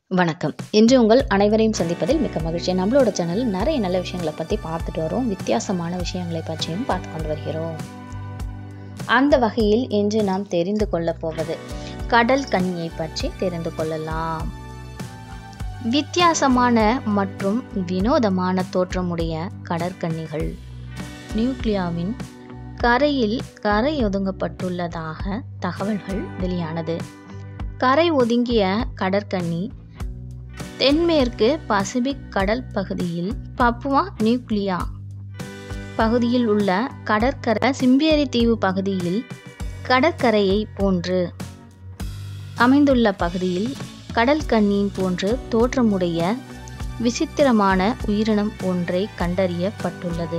வணக்கம் இன்று உங்கள் அனைவரையும் சந்திப்பதில் மிக்க மகிழ்ச்சி நம்மளோட சேனல் நிறைய நல்ல விஷயங்களை பற்றி பார்த்துட்டு வரோம் வித்தியாசமான விஷயங்களை பற்றியும் பார்த்து கொண்டு வருகிறோம் அந்த வகையில் இன்று நாம் தெரிந்து கொள்ளப் போவது கடல் கன்னியை பற்றி தெரிந்து கொள்ளலாம் வித்தியாசமான மற்றும் வினோதமான தோற்றமுடைய கடற்கன்னிகள் நியூக்ளியாவின் கரையில் கரை ஒதுங்கப்பட்டுள்ளதாக தகவல்கள் வெளியானது கரை ஒதுங்கிய கடற்கன்னி தென்மேற்கு பசிபிக் கடல் பகுதியில் பப்புவா நியூக்ளியா பகுதியில் உள்ள கடற்கரை சிம்பியரி தீவு பகுதியில் கடற்கரையை போன்று அமைந்துள்ள பகுதியில் கடல் கன்னியின் போன்று தோற்றமுடைய விசித்திரமான உயிரினம் ஒன்றை கண்டறியப்பட்டுள்ளது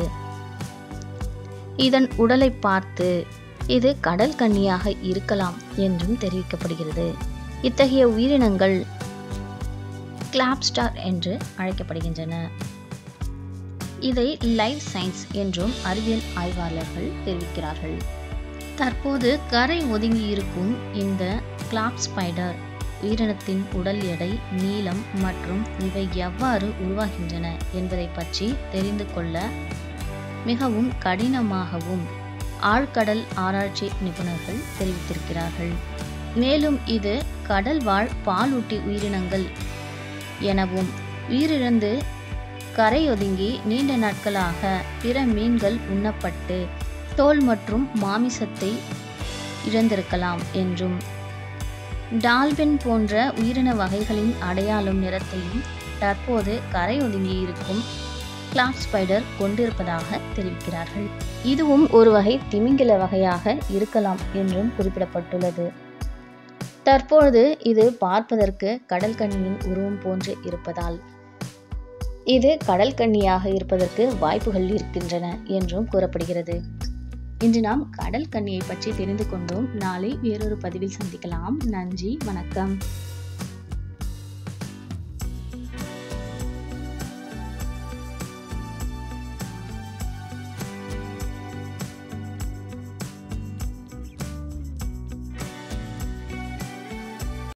இதன் உடலை பார்த்து இது கடல் கன்னியாக இருக்கலாம் என்றும் தெரிவிக்கப்படுகிறது இத்தகைய உயிரினங்கள் கிளாப்ஸ்டார் என்று அழைக்கப்படுகின்றன இதை லைஃப் சயின்ஸ் என்றும் அறிவியல் ஆய்வாளர்கள் தெரிவிக்கிறார்கள் தற்போது கரை ஒதுங்கி இருக்கும் இந்த கிளாப் ஸ்பைடர் உயிரினத்தின் உடல் எடை நீளம் மற்றும் இவை எவ்வாறு உருவாகின்றன என்பதை பற்றி தெரிந்து கொள்ள மிகவும் கடினமாகவும் ஆழ்கடல் ஆராய்ச்சி நிபுணர்கள் தெரிவித்திருக்கிறார்கள் மேலும் இது கடல் வாழ் பாலூட்டி உயிரினங்கள் எனவும் உயிரிழந்து கரையொதுங்கி நீண்ட நாட்களாக பிற மீன்கள் உண்ணப்பட்டு தோல் மற்றும் மாமிசத்தை இழந்திருக்கலாம் என்றும் டால்பின் போன்ற உயிரின வகைகளின் அடையாளம் நிறத்தையும் தற்போது கரை ஒதுங்கி இருக்கும் கிளாப் ஸ்பைடர் கொண்டிருப்பதாக தெரிவிக்கிறார்கள் இதுவும் ஒரு வகை திமிங்கில வகையாக இருக்கலாம் என்றும் குறிப்பிடப்பட்டுள்ளது தற்பொழுது இது பார்ப்பதற்கு கடல் கன்னியின் உருவம் போன்று இருப்பதால் இது கடல் கன்னியாக இருப்பதற்கு வாய்ப்புகள் இருக்கின்றன என்றும் கூறப்படுகிறது இன்று நாம் கடல் கன்னியை பற்றி தெரிந்து கொண்டோம் நாளை வேறொரு பதிவில் சந்திக்கலாம் நன்றி வணக்கம்